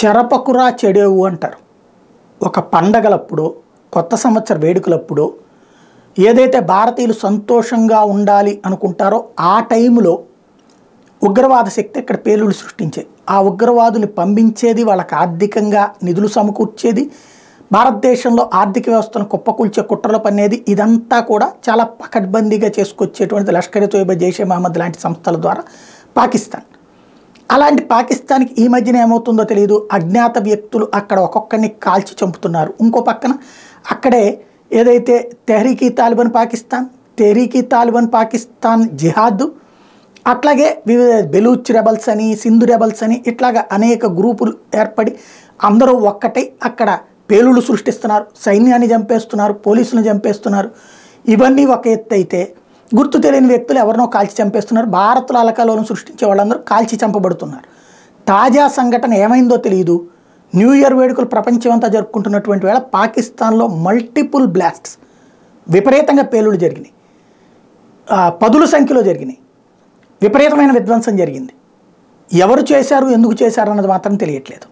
చెరపకురా చెడేవు అంటారు ఒక పండగలప్పుడు కొత్త సంవత్సర వేడుకలప్పుడు ఏదైతే భారతీయులు సంతోషంగా ఉండాలి అనుకుంటారో ఆ టైంలో ఉగ్రవాద శక్తి ఇక్కడ పేలుడు సృష్టించేది ఆ ఉగ్రవాదుని పంపించేది వాళ్ళకి ఆర్థికంగా నిధులు సమకూర్చేది భారతదేశంలో ఆర్థిక వ్యవస్థను కుప్పకూల్చే కుట్రలు పనేది ఇదంతా కూడా చాలా పకడ్బందీగా చేసుకొచ్చేటువంటి లష్కర్ తోయబా జైషే మహమ్మద్ లాంటి సంస్థల ద్వారా పాకిస్తాన్ అలాంటి పాకిస్తాన్కి ఈ మధ్యన ఏమవుతుందో తెలియదు అజ్ఞాత వ్యక్తులు అక్కడ ఒక్కొక్కరిని కాల్చి చంపుతున్నారు ఇంకో పక్కన అక్కడే ఏదైతే తెహరీకీ తాలిబాన్ పాకిస్తాన్ తెహరీకీ తాలిబాన్ పాకిస్తాన్ జిహాద్ అట్లాగే వివిధ బెలూచ్ రెబల్స్ అని సింధు రెబల్స్ అని ఇట్లాగా అనేక గ్రూపులు ఏర్పడి అందరూ ఒక్కటై అక్కడ పేలుళ్ళు సృష్టిస్తున్నారు సైన్యాన్ని చంపేస్తున్నారు పోలీసులను చంపేస్తున్నారు ఇవన్నీ ఒక ఎత్తు అయితే గుర్తు తెలియని వ్యక్తులు ఎవరినో కాల్చి చంపేస్తున్నారు భారత్లో అలకలోను సృష్టించే వాళ్ళందరూ కాల్చి చంపబడుతున్నారు తాజా సంఘటన ఏమైందో తెలియదు న్యూ ఇయర్ వేడుకలు ప్రపంచమంతా జరుపుకుంటున్నటువంటి వేళ పాకిస్తాన్లో మల్టిపుల్ బ్లాస్ట్స్ విపరీతంగా పేలుళ్ళు జరిగినాయి ఆ, పదుల సంఖ్యలో జరిగినాయి విపరీతమైన విధ్వంసం జరిగింది ఎవరు చేశారు ఎందుకు చేశారు అన్నది మాత్రం తెలియట్లేదు